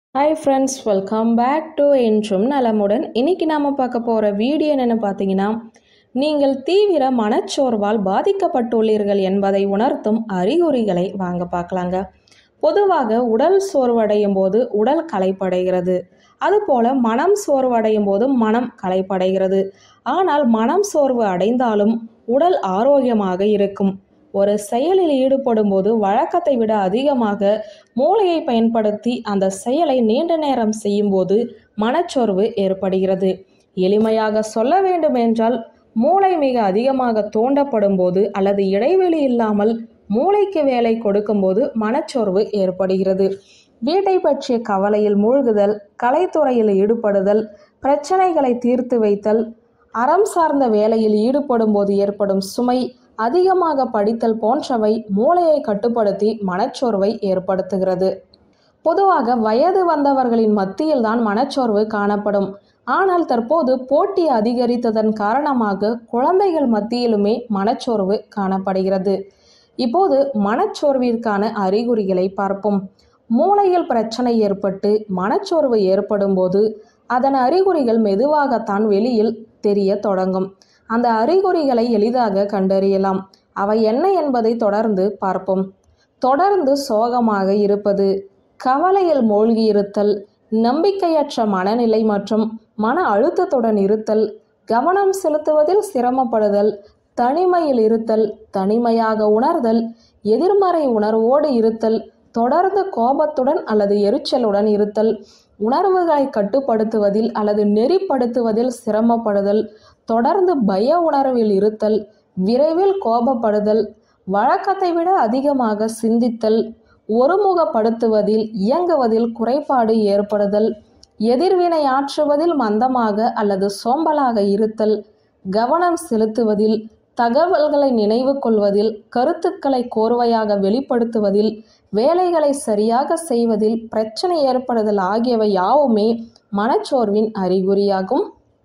hi friends welcome back to என்றும் நலமுடன் இன்னைக்கு நாம் பார்க்க போகிற வீடியோ என்னென்னு பார்த்தீங்கன்னா நீங்கள் தீவிர மனச்சோர்வால் பாதிக்கப்பட்டுள்ளீர்கள் என்பதை உணர்த்தும் அறிகுறிகளை வாங்க பார்க்கலாங்க பொதுவாக உடல் சோர்வடையும் போது உடல் களைப்படைகிறது அதுபோல மனம் சோர்வடையும் போது மனம் களைப்படைகிறது ஆனால் மனம் சோர்வு அடைந்தாலும் உடல் ஆரோக்கியமாக இருக்கும் ஒரு செயலில் ஈடுபடும் போது வழக்கத்தை விட அதிகமாக மூளையை பயன்படுத்தி அந்த செயலை நீண்ட நேரம் செய்யும்போது மனச்சோர்வு ஏற்படுகிறது எளிமையாக சொல்ல வேண்டுமென்றால் மூளை மிக அதிகமாக தூண்டப்படும் போது அல்லது இடைவெளி இல்லாமல் மூளைக்கு வேலை கொடுக்கும்போது மனச்சோர்வு ஏற்படுகிறது வீட்டை பற்றிய கவலையில் மூழ்குதல் கலைத்துறையில் ஈடுபடுதல் பிரச்சனைகளை தீர்த்து வைத்தல் அறம் சார்ந்த வேலையில் ஈடுபடும் போது ஏற்படும் சுமை அதிகமாக படித்தல் போன்றவை மூளையை கட்டுப்படுத்தி மனச்சோர்வை ஏற்படுத்துகிறது பொதுவாக வயது வந்தவர்களின் மத்தியில்தான் மனச்சோர்வு காணப்படும் ஆனால் தற்போது போட்டி அதிகரித்ததன் காரணமாக குழந்தைகள் மத்தியிலுமே மனச்சோர்வு காணப்படுகிறது இப்போது மனச்சோர்விற்கான அறிகுறிகளை பார்ப்போம் மூளையில் பிரச்சனை ஏற்பட்டு மனச்சோர்வு ஏற்படும் போது அதன் அறிகுறிகள் மெதுவாகத்தான் வெளியில் தெரிய தொடங்கும் அந்த அறிகுறிகளை எளிதாக கண்டறியலாம் அவை என்ன என்பதை தொடர்ந்து பார்ப்போம் தொடர்ந்து சோகமாக இருப்பது கவலையில் மூழ்கி இருத்தல் நம்பிக்கையற்ற மனநிலை மற்றும் மன அழுத்தத்துடன் இருத்தல் கவனம் செலுத்துவதில் சிரமப்படுதல் தனிமையில் இருத்தல் தனிமையாக உணர்தல் எதிர்மறை உணர்வோடு இருத்தல் தொடர்ந்து கோபத்துடன் அல்லது எரிச்சலுடன் இருத்தல் உணர்வுகளை கட்டுப்படுத்துவதில் அல்லது நெறிப்படுத்துவதில் சிரமப்படுதல் தொடர்ந்து பய உணர்வில் இருத்தல் விரைவில் கோபப்படுதல் வழக்கத்தை விட அதிகமாக சிந்தித்தல் ஒருமுகப்படுத்துவதில் இயங்குவதில் குறைபாடு ஏற்படுதல் எதிர்வினை ஆற்றுவதில் மந்தமாக அல்லது சோம்பலாக இருத்தல் கவனம் செலுத்துவதில் தகவல்களை நினைவு கொள்வதில் கருத்துக்களை கோர்வையாக வெளிப்படுத்துவதில் வேலைகளை சரியாக செய்வதில் பிரச்சனை ஏற்படுதல் ஆகியவை யாவுமே மனச்சோர்வின் அறிகுறியாகும்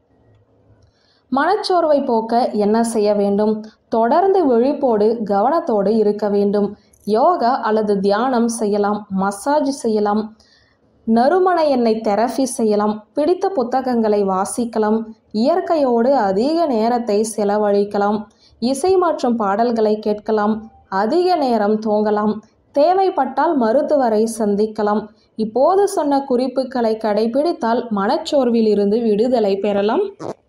மனச்சோர்வை போக்க என்ன செய்ய வேண்டும் தொடர்ந்து விழிப்போடு கவனத்தோடு இருக்க வேண்டும் யோகா அல்லது தியானம் செய்யலாம் மசாஜ் செய்யலாம் நறுமண எண்ணெய் தெரபி செய்யலாம் பிடித்த புத்தகங்களை வாசிக்கலாம் இயற்கையோடு அதிக நேரத்தை செலவழிக்கலாம் இசை மற்றும் பாடல்களை கேட்கலாம் அதிக நேரம் தூங்கலாம் தேவைப்பட்டால் மருத்துவரை சந்திக்கலாம் இப்போது சொன்ன குறிப்புகளை கடைபிடித்தால் மனச்சோர்வில் இருந்து விடுதலை பெறலாம்